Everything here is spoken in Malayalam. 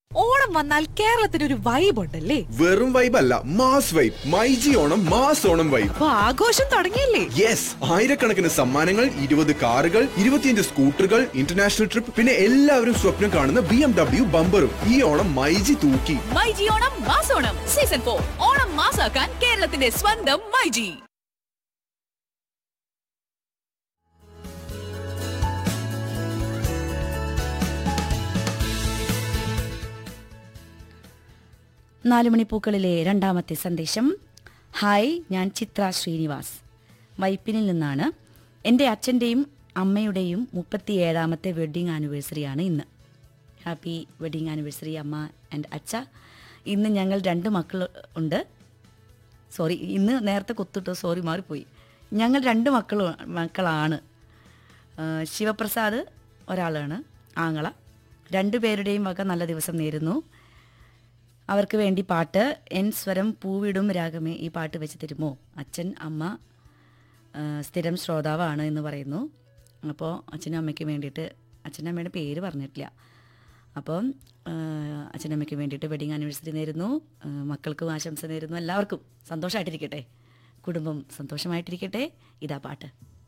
ഓണം വന്നാൽ കേരളത്തിന് ഒരു വൈബ് ഉണ്ടല്ലേ വെറും വൈബ് അല്ല mass vibe myG Onam mass Onam vibe അപ്പൊ ആഘോഷം തുടങ്ങിയില്ലേ യെസ് ആയിരക്കണക്കിന് സമ്മാനങ്ങൾ ഇരുപത് കാറുകൾ ഇരുപത്തിയഞ്ച് സ്കൂട്ടറുകൾ ഇന്റർനാഷണൽ ട്രിപ്പ് പിന്നെ എല്ലാവരും സ്വപ്നം കാണുന്ന ബി എം ഡബ്ല്യു ബമ്പറും ഈ ഓണം മൈജി തൂക്കി മൈജി ഓണം മാസോണം സീസൺ ഫോർ ഓണം മാസാക്കാൻ കേരളത്തിന്റെ സ്വന്തം മൈജി നാലുമണിപ്പൂക്കളിലെ രണ്ടാമത്തെ സന്ദേശം ഹായ് ഞാൻ ചിത്ര ശ്രീനിവാസ് വൈപ്പിനിൽ നിന്നാണ് എൻ്റെ അച്ഛൻ്റെയും അമ്മയുടെയും മുപ്പത്തിയേഴാമത്തെ വെഡ്ഡിങ് ആനിവേഴ്സറിയാണ് ഇന്ന് ഹാപ്പി വെഡ്ഡിങ് ആനിവേഴ്സറി അമ്മ ആൻഡ് അച്ഛ ഇന്ന് ഞങ്ങൾ രണ്ട് മക്കൾ ഉണ്ട് സോറി ഇന്ന് നേരത്തെ കൊത്തിട്ടു സോറി മാറിപ്പോയി ഞങ്ങൾ രണ്ട് മക്കൾ മക്കളാണ് ആ, ശിവപ്രസാദ് ഒരാളാണ് ആങ്ങള രണ്ടുപേരുടെയും വക നല്ല ദിവസം നേരുന്നു അവർക്ക് വേണ്ടി പാട്ട് എൻ സ്വരം പൂവിടും രാഗമേ ഈ പാട്ട് വെച്ച് തരുമോ അച്ഛൻ അമ്മ ആ, സ്ഥിരം ശ്രോതാവാണ് എന്ന് പറയുന്നു അപ്പോൾ അച്ഛനും അമ്മയ്ക്ക് വേണ്ടിയിട്ട് അച്ഛനും അമ്മയുടെ പേര് പറഞ്ഞിട്ടില്ല അപ്പം ആ, അച്ഛനും അമ്മയ്ക്ക് വേണ്ടിയിട്ട് വെഡിങ് ആനിവേഴ്സറി നേരുന്നു ആ, മക്കൾക്കും ആശംസ നേരുന്നു എല്ലാവർക്കും സന്തോഷമായിട്ടിരിക്കട്ടെ കുടുംബം സന്തോഷമായിട്ടിരിക്കട്ടെ ഇതാ പാട്ട്